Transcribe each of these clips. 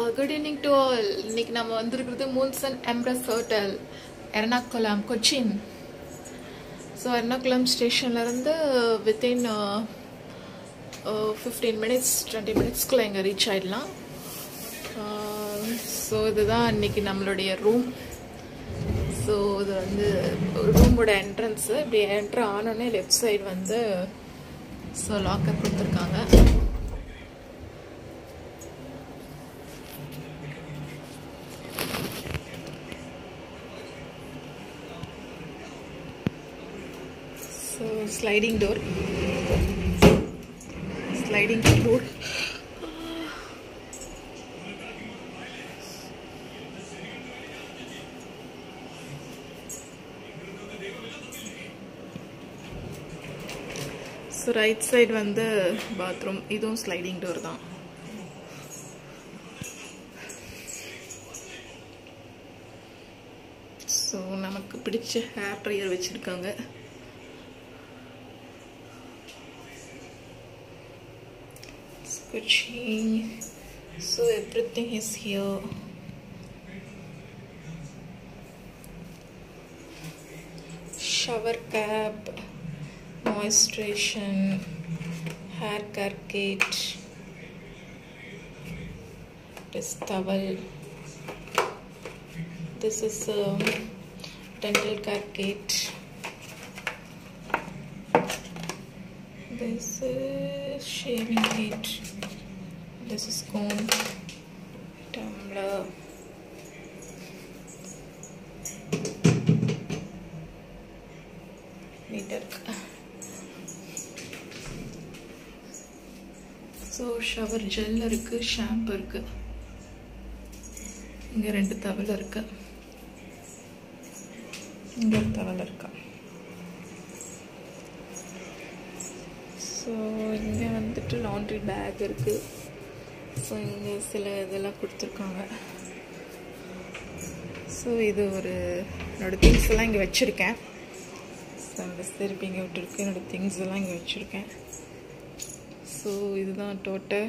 Good evening to all இன்னைக்கு நம்ம வந்திருக்கிறது monsoon empress hotel Ernakulam Cochin so Ernakulam ஸ்டேஷன்லேருந்து வித்தின் ஃபிஃப்டீன் மினிட்ஸ் டுவெண்ட்டி மினிட்ஸ்க்குள்ளே இங்கே ரீச் ஆகிடலாம் ஸோ இதுதான் இன்னைக்கு நம்மளுடைய ரூம் ஸோ இது வந்து ரூமோட என்ட்ரன்ஸு இப்படி என்ட்ரு ஆனோடனே லெஃப்ட் சைடு வந்து ஸோ லாக்கர் கொடுத்துருக்காங்க so sliding door sliding door so right side வந்து பாத்ரூம் இதுவும் ஸ்லைடிங் டோர் தான் ஸோ நமக்கு பிடிச்ச ஹேர் ட்ரையர் வச்சுருக்காங்க Scratching. So everything is here. Shower cap, moisturization, hair care kit, this towel. This is a dental care kit. This is shaving kit. This is comb, tumbler. நீட்டாக இருக்கு so shower gel இருக்கு shampoo இருக்கு இங்கே ரெண்டு தவளை இருக்கு இங்கே ஒரு தவளை இருக்கா ஸோ இங்கே வந்துட்டு லாண்ட்ரி பேக் இருக்குது ஸோ இங்கே சில இதெல்லாம் கொடுத்துருக்காங்க ஸோ இது ஒரு என்னோடய திங்ஸ் எல்லாம் இங்கே வச்சுருக்கேன் ஸோ அந்த திருப்பி இங்கே விட்டுருக்கு என்னோடய திங்ஸ் எல்லாம் இங்கே வச்சுருக்கேன் ஸோ இதுதான் டோட்டல்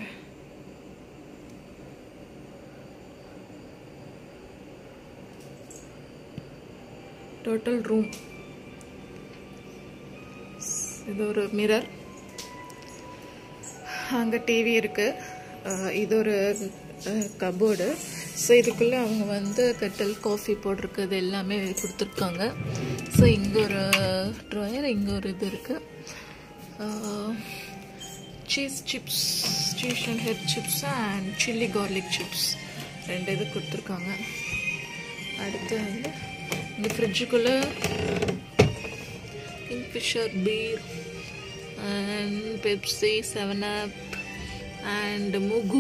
டோட்டல் ரூம் இது ஒரு மிரர் அங்கே டிவி இருக்குது இது ஒரு கபோர்டு ஸோ இதுக்குள்ளே அவங்க வந்து கெட்டல் காஃபி போட்டிருக்கிறது எல்லாமே கொடுத்துருக்காங்க ஸோ இங்கே ஒரு ட்ராயர் இங்கே ஒரு இது இருக்குது சீஸ் சிப்ஸ் சீஸ் அண்ட் ஹெட் chips and chilli garlic chips ரெண்டு இது கொடுத்துருக்காங்க அடுத்து வந்து இந்த ஃப்ரிட்ஜுக்குள்ளே Kingfisher beer and Pepsi seven up and முகு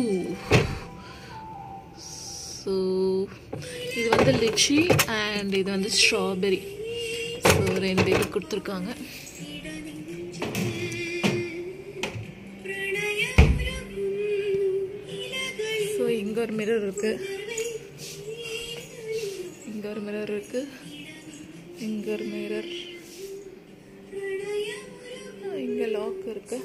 ஸோ இது வந்து லிச்சி அண்ட் இது வந்து ஸ்ட்ராபெரி ஸோ ரெண்டு இது கொடுத்துருக்காங்க ஸோ இங்கே ஒரு மிரர் இருக்கு இங்கே ஒரு மிரர் இருக்கு இங்கே ஒரு மிரர் இங்கே லாக் இருக்கு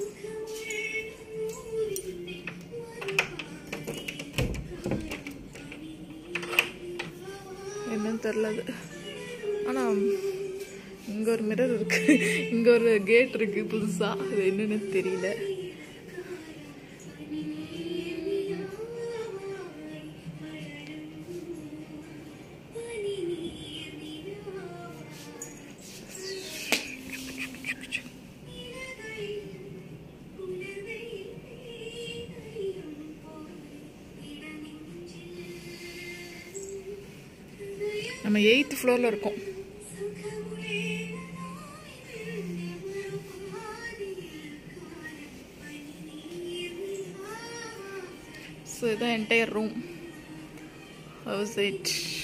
என்னன்னு தெரில அது ஆனால் இங்கே ஒரு மிரர் இருக்கு இங்கே ஒரு கேட் இருக்கு புதுசாக அது என்னன்னு தெரியல நம்ம எயித்து ஃப்ளோரில் இருக்கோம் ஸோ இதான் என்டையர் ரூம் ஹவுஸ் இட்